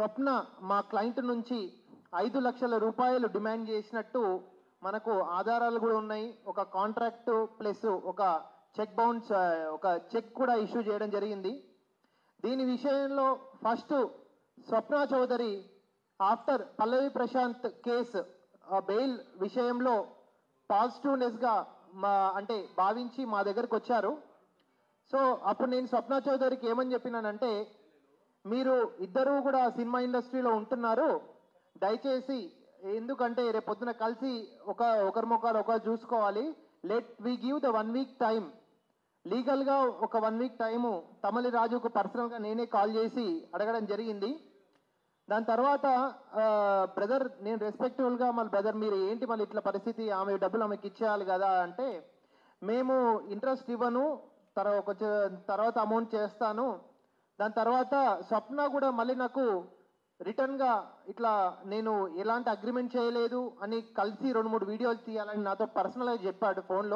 స్వప్న మా క్లయింట్ నుంచి ఐదు లక్షల రూపాయలు డిమాండ్ చేసినట్టు మనకు ఆధారాలు కూడా ఉన్నాయి ఒక కాంట్రాక్ట్ ప్లస్ ఒక చెక్ బౌన్స్ ఆ, ఒక చెక్ కూడా ఇష్యూ చేయడం జరిగింది దీని విషయంలో first Swapna Chowdary after Pallavi Prashanth case bail విషయంలో పాజిటివ్నెస్గా మా అంటే భావించి మా దగ్గరకు వచ్చారు సో అప్పుడు నేను స్వప్న చౌదరికి ఏమని చెప్పినానంటే మీరు ఇద్దరూ కూడా సినిమా ఇండస్ట్రీలో ఉంటున్నారు దయచేసి ఎందుకంటే రేపు పొద్దున కలిసి ఒక ఒకరి ముఖాలు ఒకరు చూసుకోవాలి let we give the one week time లీగల్గా ఒక వన్ వీక్ టైము తమలి రాజుకు పర్సనల్గా నేనే కాల్ చేసి అడగడం జరిగింది దాని తర్వాత బ్రదర్ నేను రెస్పెక్టివ్గా మళ్ళీ బ్రదర్ మీరు ఏంటి మళ్ళీ ఇట్లా పరిస్థితి ఆమె డబ్బులు ఆమెకి ఇచ్చేయాలి కదా అంటే మేము ఇంట్రెస్ట్ ఇవ్వను తర్వాత కొంచెం తర్వాత అమౌంట్ చేస్తాను దాని తర్వాత స్వప్న కూడా మళ్ళీ నాకు రిటర్న్గా ఇట్లా నేను ఎలాంటి అగ్రిమెంట్ చేయలేదు అని కలిసి రెండు మూడు వీడియోలు తీయాలని నాతో పర్సనల్గా చెప్పాడు ఫోన్లో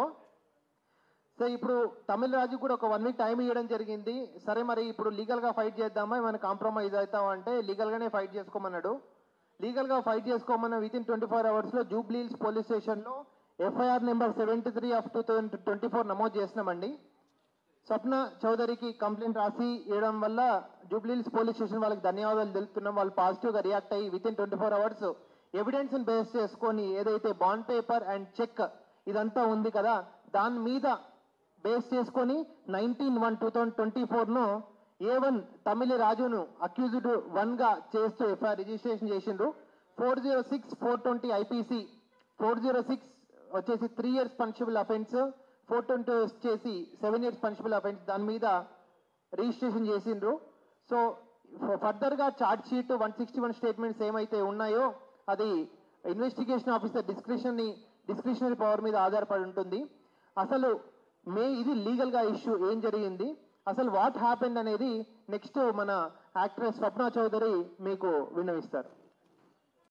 సో ఇప్పుడు తమిళ రాజు కూడా ఒక వన్ వీక్ టైం ఇవ్వడం జరిగింది సరే మరి ఇప్పుడు లీగల్గా ఫైట్ చేద్దామా ఏమైనా కాంప్రమైజ్ అవుతాం అంటే లీగల్గానే ఫైట్ చేసుకోమన్నాడు లీగల్గా ఫైట్ చేసుకోమన్న విత్ ఇన్ ట్వంటీ ఫోర్ అవర్స్లో జూబ్లీల్స్ పోలీస్ స్టేషన్లో FIR number seventy three of two thousand twenty four నమోదు చేసినామండి స్వప్న చౌదరికి కంప్లైంట్ రాసి ఇవ్వడం వల్ల జూబ్లీల్స్ పోలీస్ స్టేషన్ వాళ్ళకి ధన్యవాదాలు తెలుపుతున్నాం వాళ్ళు పాజిటివ్గా రియాక్ట్ అయ్యి within twenty four hours ఎవిడెన్స్ని బేస్ చేసుకొని ఏదైతే బాండ్ పేపర్ అండ్ చెక్ ఇదంతా ఉంది కదా దాని మీద బేస్ చేసుకొని nineteen one two thousand twenty ఫోర్ను ఏ వన్ తమిళ రాజును అక్యూజ్డ్ వన్గా చేస్తూ ఎఫ్ఐఆర్ రిజిస్ట్రేషన్ చేసిండ్రు four zero six four twenty IPC four zero six వచ్చేసి three years punishable offence four twenty వచ్చేసి సెవెన్ ఇయర్స్ పనిషబుల్ అఫెన్స్ దాని మీద రిజిస్ట్రేషన్ చేసిండ్రు సో ఫర్దర్గా charge sheet one sixty one statements ఏమైతే ఉన్నాయో అది ఇన్వెస్టిగేషన్ ఆఫీసర్ డిస్క్రిప్షన్ని డిస్క్రిప్షనరీ పవర్ మీద ఆధారపడి ఉంటుంది అసలు మే ఇది లీగల్గా ఇష్యూ ఏం జరిగింది అసలు వాట్ హ్యాపెండ్ అనేది నెక్స్ట్ మన యాక్ట్రెస్ స్వప్న చౌదరి మీకు విన్నవిస్తారు